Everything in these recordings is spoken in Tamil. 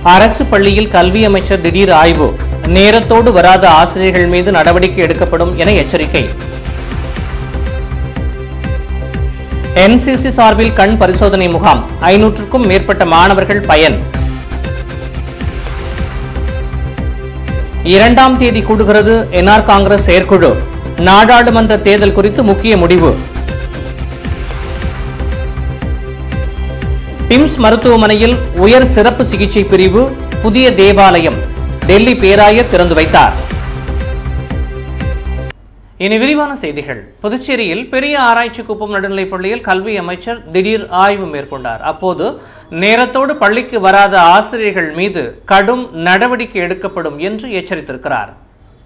அரசு பள்ளியில் கல்வி அமைச்சர் திடீர் ஆய்வு நேரத்தோடு வராத ஆசிரியர்கள் மீது நடவடிக்கை எடுக்கப்படும் என எச்சரிக்கை என்சிசி சார்பில் கண் பரிசோதனை முகாம் ஐநூற்றுக்கும் மேற்பட்ட மாணவர்கள் பயன் இரண்டாம் தேதி கூடுகிறது என்ஆர் காங்கிரஸ் செயற்குழு நாடாளுமன்ற தேர்தல் குறித்து முக்கிய முடிவு பிம்ஸ் மருத்துவமனையில் உயர் சிறப்பு சிகிச்சை பிரிவு புதிய தேவாலயம் டெல்லி பேராயர் திறந்து வைத்தார் இனி விரிவான செய்திகள் புதுச்சேரியில் பெரிய ஆராய்ச்சி குப்பம் நடுநிலைப் பள்ளியில் கல்வி அமைச்சர் திடீர் ஆய்வு மேற்கொண்டார் அப்போது நேரத்தோடு பள்ளிக்கு வராத ஆசிரியர்கள் மீது கடும் நடவடிக்கை எடுக்கப்படும் என்று எச்சரித்திருக்கிறார்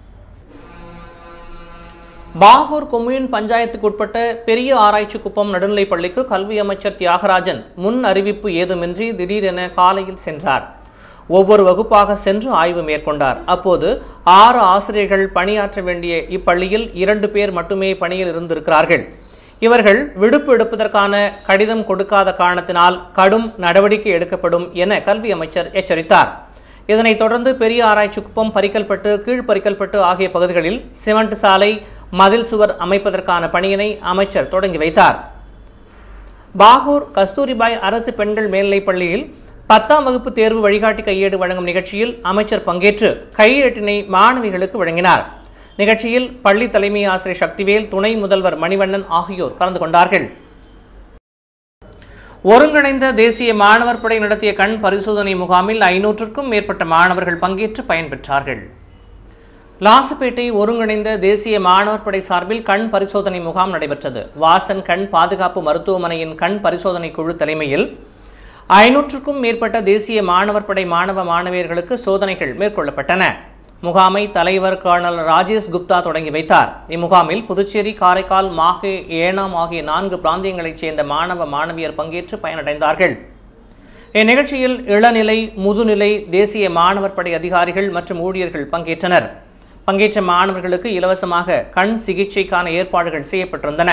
பாகூர் கொம்யூன் பஞ்சாயத்துக்கு உட்பட்ட பெரிய ஆராய்ச்சி குப்பம் நடுநிலைப் பள்ளிக்கு கல்வி அமைச்சர் தியாகராஜன் முன் அறிவிப்பு ஏதுமின்றி திடீரென காலையில் சென்றார் ஒவ்வொரு வகுப்பாக சென்று ஆய்வு மேற்கொண்டார் அப்போது ஆறு ஆசிரியர்கள் பணியாற்ற வேண்டிய இப்பள்ளியில் இரண்டு பேர் மட்டுமே பணியில் இருந்திருக்கிறார்கள் இவர்கள் விடுப்பு எடுப்பதற்கான கடிதம் கொடுக்காத காரணத்தினால் கடும் நடவடிக்கை எடுக்கப்படும் என கல்வி அமைச்சர் எச்சரித்தார் இதனைத் தொடர்ந்து பெரிய ஆராய்ச்சி குப்பம் பரிக்கல்பட்டு கீழ்பரிக்கல்பட்டு ஆகிய பகுதிகளில் சிமெண்ட் சாலை மதில் சுவர் அமைப்பதற்கான பணியினை அமைச்சர் தொடங்கி வைத்தார் பாகூர் கஸ்தூரிபாய் அரசு பெண்கள் மேல்நிலைப் பள்ளியில் பத்தாம் வகுப்பு தேர்வு வழிகாட்டி கையேடு வழங்கும் நிகழ்ச்சியில் அமைச்சர் பங்கேற்று கையேட்டினை மாணவிகளுக்கு வழங்கினார் நிகழ்ச்சியில் பள்ளி தலைமை ஆசிரியர் சக்திவேல் துணை முதல்வர் மணிவண்ணன் ஆகியோர் கலந்து கொண்டார்கள் ஒருங்கிணைந்த தேசிய மாணவர் படை நடத்திய கண் பரிசோதனை முகாமில் ஐநூற்றுக்கும் மேற்பட்ட மாணவர்கள் பங்கேற்று பயன்பெற்றார்கள் லாசுப்பேட்டை ஒருங்கிணைந்த தேசிய மாணவர் படை சார்பில் கண் பரிசோதனை முகாம் நடைபெற்றது வாசன் கண் பாதுகாப்பு மருத்துவமனையின் கண் பரிசோதனை குழு தலைமையில் ஐநூற்றுக்கும் மேற்பட்ட தேசிய மாணவர் படை மாணவ மாணவியர்களுக்கு சோதனைகள் மேற்கொள்ளப்பட்டன முகாமை தலைவர் கர்னல் ராஜேஷ் குப்தா தொடங்கி வைத்தார் இம்முகாமில் புதுச்சேரி காரைக்கால் மாஹே ஏனாம் ஆகிய நான்கு பிராந்தியங்களைச் சேர்ந்த மாணவ மாணவியர் பங்கேற்று பயனடைந்தார்கள் இந்நிகழ்ச்சியில் இளநிலை முதுநிலை தேசிய மாணவர் படை அதிகாரிகள் மற்றும் ஊழியர்கள் பங்கேற்றனர் பங்கேற்ற மாணவர்களுக்கு இலவசமாக கண் சிகிச்சைக்கான ஏற்பாடுகள் செய்யப்பட்டிருந்தன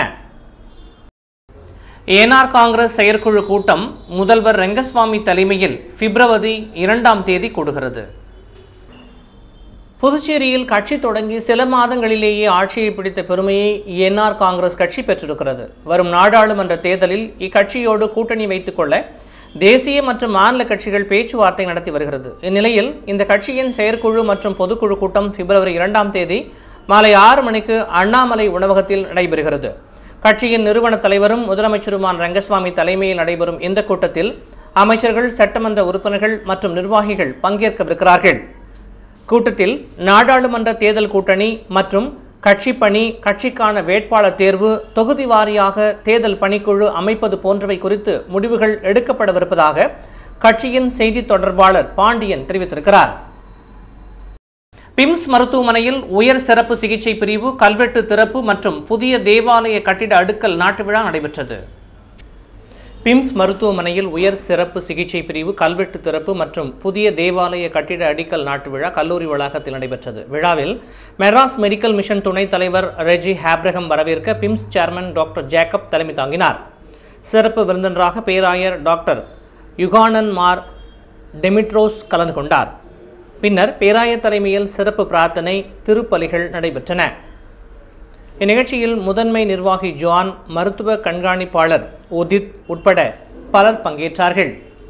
ஏனார் காங்கிரஸ் செயற்குழு கூட்டம் முதல்வர் ரெங்கஸ்வாமி தலைமையில் பிப்ரவரி இரண்டாம் தேதி கூடுகிறது புதுச்சேரியில் கட்சி தொடங்கி சில மாதங்களிலேயே ஆட்சியை பிடித்த பெருமையை என்ஆர் காங்கிரஸ் கட்சி பெற்றிருக்கிறது வரும் நாடாளுமன்ற தேர்தலில் இக்கட்சியோடு கூட்டணி வைத்துக் கொள்ள தேசிய மற்றும் மாநில கட்சிகள் பேச்சுவார்த்தை நடத்தி வருகிறது இந்நிலையில் இந்த கட்சியின் செயற்குழு மற்றும் பொதுக்குழு கூட்டம் பிப்ரவரி இரண்டாம் தேதி மாலை ஆறு மணிக்கு அண்ணாமலை உணவகத்தில் நடைபெறுகிறது கட்சியின் நிறுவன தலைவரும் முதலமைச்சருமான ரங்கஸ்வாமி தலைமையில் நடைபெறும் இந்த கூட்டத்தில் அமைச்சர்கள் சட்டமன்ற உறுப்பினர்கள் மற்றும் நிர்வாகிகள் பங்கேற்கவிருக்கிறார்கள் கூட்டத்தில் நாடாளுமன்ற தேர்தல் கூட்டணி மற்றும் கட்சி பணி கட்சிக்கான வேட்பாளர் தேர்வு தொகுதி வாரியாக தேர்தல் பணிக்குழு அமைப்பது போன்றவை குறித்து முடிவுகள் எடுக்கப்படவிருப்பதாக கட்சியின் செய்தி தொடர்பாளர் பாண்டியன் தெரிவித்திருக்கிறார் பிம்ஸ் மருத்துவமனையில் உயர் சிறப்பு சிகிச்சை பிரிவு கல்வெட்டு திறப்பு மற்றும் புதிய தேவாலய கட்டிட அடுக்கல் நாட்டு விழா நடைபெற்றது பிம்ஸ் மருத்துவமனையில் உயர் சிறப்பு சிகிச்சை பிரிவு கல்வெட்டு திறப்பு மற்றும் புதிய தேவாலய கட்டிட அடிக்கல் நாட்டு விழா கல்லூரி வளாகத்தில் நடைபெற்றது விழாவில் மெட்ராஸ் மெடிக்கல் மிஷன் துணைத் தலைவர் ரெஜி ஹாப்ரகம் வரவேற்க பிம்ஸ் சேர்மன் டாக்டர் ஜேக்கப் தலைமை தாங்கினார் சிறப்பு விருந்தினராக பேராயர் டாக்டர் யுகானன் மார் டெமிட்ரோஸ் கலந்து கொண்டார் பின்னர் பேராயர் தலைமையில் சிறப்பு பிரார்த்தனை திருப்பலிகள் நடைபெற்றன இந்நிகழ்ச்சியில் முதன்மை நிர்வாகி ஜான் மருத்துவ கண்காணிப்பாளர் உதித் உட்பட பலர் பங்கேற்றார்கள்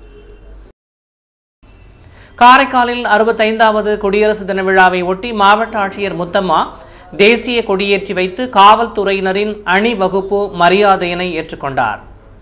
காரைக்காலில் அறுபத்தைந்தாவது குடியரசு தின விழாவை ஒட்டி மாவட்ட ஆட்சியர் முத்தம்மா தேசிய கொடியேற்றி வைத்து காவல்துறையினரின் அணிவகுப்பு மரியாதையினை ஏற்றுக்கொண்டார்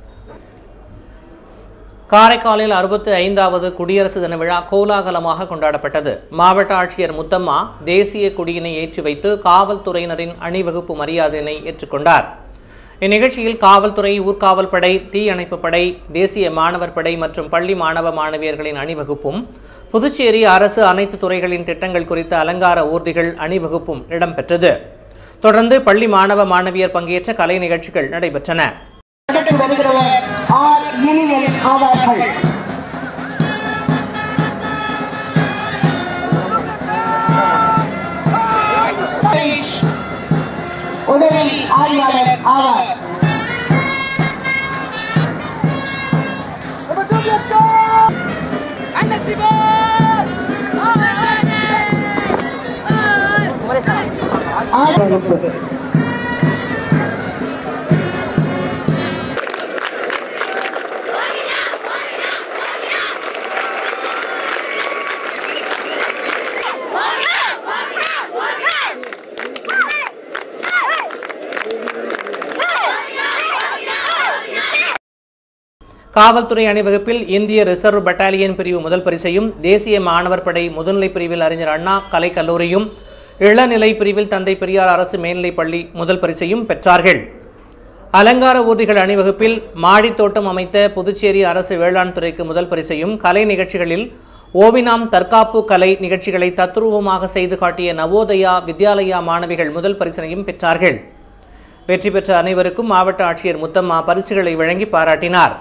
காரைக்காலில் அறுபத்தி ஐந்தாவது குடியரசு தின விழா கோலாகலமாக கொண்டாடப்பட்டது மாவட்ட ஆட்சியர் முத்தம்மா தேசிய கொடியினை ஏற்றி வைத்து காவல்துறையினரின் அணிவகுப்பு மரியாதையினை ஏற்றுக்கொண்டார் இந்நிகழ்ச்சியில் காவல்துறை ஊர்காவல் படை தீயணைப்பு படை தேசிய மாணவர் படை மற்றும் பள்ளி மாணவ மாணவியர்களின் அணிவகுப்பும் புதுச்சேரி அரசு அனைத்து துறைகளின் திட்டங்கள் குறித்த அலங்கார ஊர்திகள் அணிவகுப்பும் இடம்பெற்றது தொடர்ந்து பள்ளி மாணவ மாணவியர் பங்கேற்ற கலை நிகழ்ச்சிகள் நடைபெற்றன நடத்தி வருகிறவர் ஆர் இனியல் அவர்கள் உதவி ஆய்வாளர் ஆவார் அண்ணன் ஆதரவு காவல்துறை அணிவகுப்பில் இந்திய ரிசர்வ் பட்டாலியன் பிரிவு முதல் பரிசையும் தேசிய மாணவர் படை முதுநிலை பிரிவில் அறிஞர் அண்ணா கலைக் கல்லூரியும் இளநிலை பிரிவில் தந்தை பெரியார் அரசு மேல்நிலைப் பள்ளி முதல் பரிசையும் பெற்றார்கள் அலங்கார ஊர்திகள் அணிவகுப்பில் மாடித்தோட்டம் அமைத்த புதுச்சேரி அரசு வேளாண் துறைக்கு முதல் பரிசையும் கலை நிகழ்ச்சிகளில் ஓவினாம் தற்காப்பு கலை நிகழ்ச்சிகளை தத்ரூபமாக செய்து காட்டிய நவோதயா வித்யாலயா மாணவிகள் முதல் பரிசனையும் பெற்றார்கள் வெற்றி பெற்ற அனைவருக்கும் மாவட்ட ஆட்சியர் முத்தம்மா பரிசுகளை வழங்கி பாராட்டினார்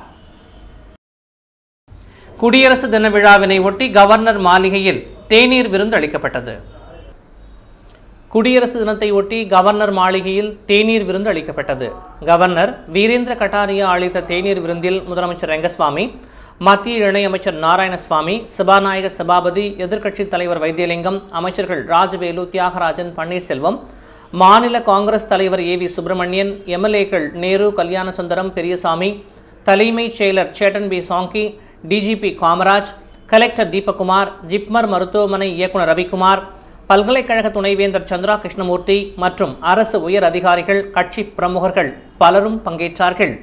குடியரசு தின விழாவினை ஒட்டி கவர்னர் மாளிகையில் தேநீர் விருந்து அளிக்கப்பட்டது குடியரசு தினத்தை ஒட்டி கவர்னர் மாளிகையில் தேநீர் விருந்து அளிக்கப்பட்டது கவர்னர் வீரேந்திர கட்டாரியா அளித்த தேநீர் விருந்தில் முதலமைச்சர் ரெங்கசுவாமி மத்திய இணையமைச்சர் நாராயணசுவாமி சபாநாயக சபாபதி எதிர்க்கட்சித் தலைவர் வைத்தியலிங்கம் அமைச்சர்கள் ராஜவேலு தியாகராஜன் பன்னீர்செல்வம் மாநில காங்கிரஸ் தலைவர் ஏ வி சுப்பிரமணியன் எம்எல்ஏக்கள் நேரு கல்யாணசுந்தரம் பெரியசாமி தலைமைச் செயலர் Chetan P Sangi DGP Kamaraj collector Deepakkumar JIPMER மருத்துவமனை இயக்குனர் ரவிக்குமார் பல்கலைக்கழக துணைவேந்தர் சந்திரா கிருஷ்ணமூர்த்தி மற்றும் அரசு உயர் அதிகாரிகள் கட்சி பிரமுகர்கள் பலரும் பங்கேற்றார்கள்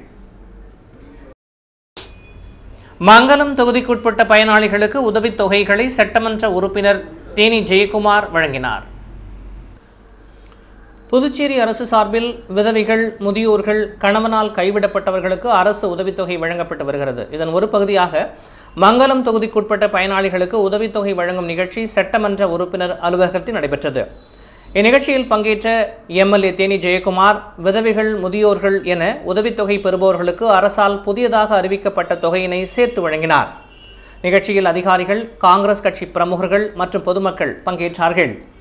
மங்கலம் தொகுதிக்குட்பட்ட பயனாளிகளுக்கு உதவித் தொகைகளை சட்டமன்ற உறுப்பினர் தேனி ஜெயக்குமார் வழங்கினார் புதுச்சேரி அரசு சார்பில் விதவைகள் முதியோர்கள் கணவனால் கைவிடப்பட்டவர்களுக்கு அரசு உதவித்தொகை வழங்கப்பட்டு வருகிறது இதன் ஒரு பகுதியாக மங்கலம் தொகுதிக்குட்பட்ட பயனாளிகளுக்கு உதவித்தொகை வழங்கும் நிகழ்ச்சி சட்டமன்ற உறுப்பினர் அலுவலகத்தில் நடைபெற்றது இந்நிகழ்ச்சியில் பங்கேற்ற எம்எல்ஏ தேனி ஜெயக்குமார் விதவைகள் முதியோர்கள் என உதவித்தொகை பெறுபவர்களுக்கு அரசால் புதியதாக அறிவிக்கப்பட்ட தொகையினை சேர்த்து வழங்கினார் நிகழ்ச்சியில் அதிகாரிகள் காங்கிரஸ் கட்சி பிரமுகர்கள் மற்றும் பொதுமக்கள் பங்கேற்றார்கள்